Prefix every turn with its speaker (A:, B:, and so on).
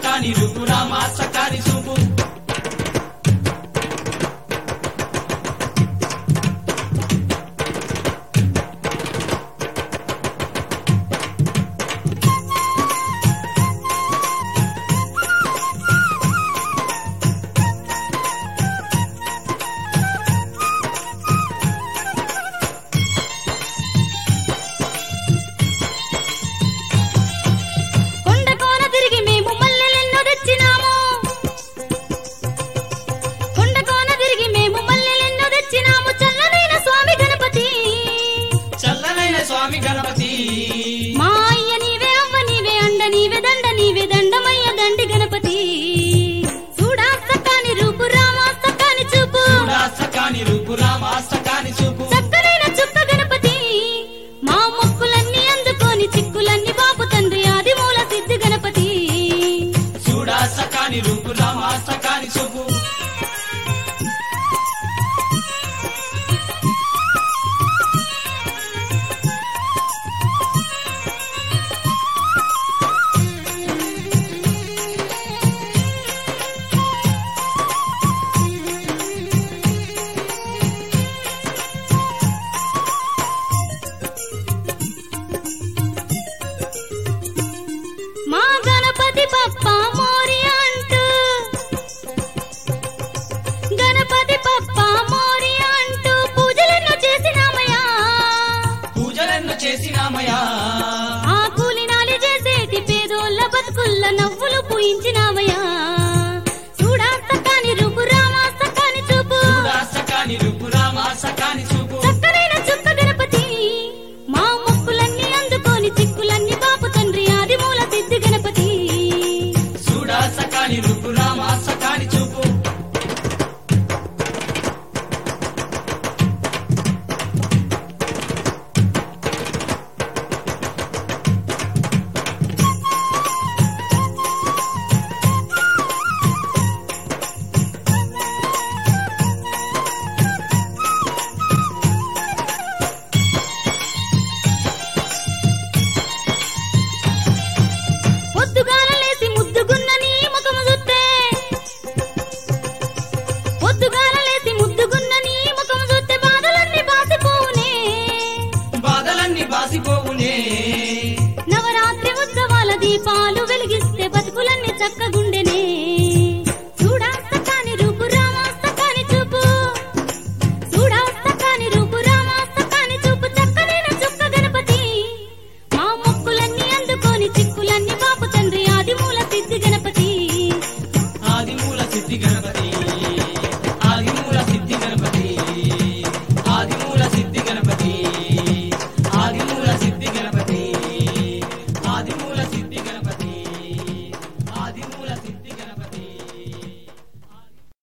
A: సకాని రూపు రామ సకాని చూపు
B: కొండ కోన తిరిగి మేము మల్లెలెన్నో తెచ్చినాము కొండ కోన తిరిగి మేము మల్లెలెన్నో తెచ్చినాము చల్లనైన స్వామి గణపతి
A: చల్లనైన స్వామి గణపతి
B: మా అయ్య నీవే అవ్వ నీవే అండ నీవే దండ నీవే దండమయ్య దండి గణపతి చూడా సకాని రూపు రామా సకాని చూపు
A: చూడా సకాని రూపు రామ సకాని చూపు
B: చక్కనైన చుక్క గణపతి మా మొక్కులన్నీ అందుకొని చిక్కులన్నీ బాపు తండ్రి ఆది మూల సిద్ధి గణపతి
A: చూడా సకాని రూపు రామ సకాని చూపు
B: మా గణపతి పప్ప మోరి అంటూ గణపతి పప్ప మోరి అంటూ పూజలెన్నో చేసినామయ్యా
A: పూజలెన్నో చేసినామయా
B: ఆ కూలినాలి చేసేటి పేదోళ్ళ బతుకుల్ల నవ్వులు పూయించినామయ్యా చూడా సకాని రూపు రామా సకాని చూపు
A: చూడా సకాని రూపు రామ సకాని చూపు
B: చక్కనైన చుక్క గణపతి మా మొక్కులన్నీ అందుకొని చిక్కులన్నీ బాపు తండ్రి ఆది మూల సిద్ధి గణపతి
A: చూడా సకాని రూపు రామ సకాని చూపు
B: పొద్దుగాల లేసి ముద్దుగున్న నీ ముఖము చూస్తే పొద్దుగాల లేసి ముద్దుగున్న నీ ముఖము చూస్తే బాధలన్నీ బాసిపోవునే
A: బాధలన్నీ బాసిపోవునే
B: నవరాత్రి ఉత్సవాల దీపాలు వెలిగిస్తే బతుకులన్నీ చక్కగుండే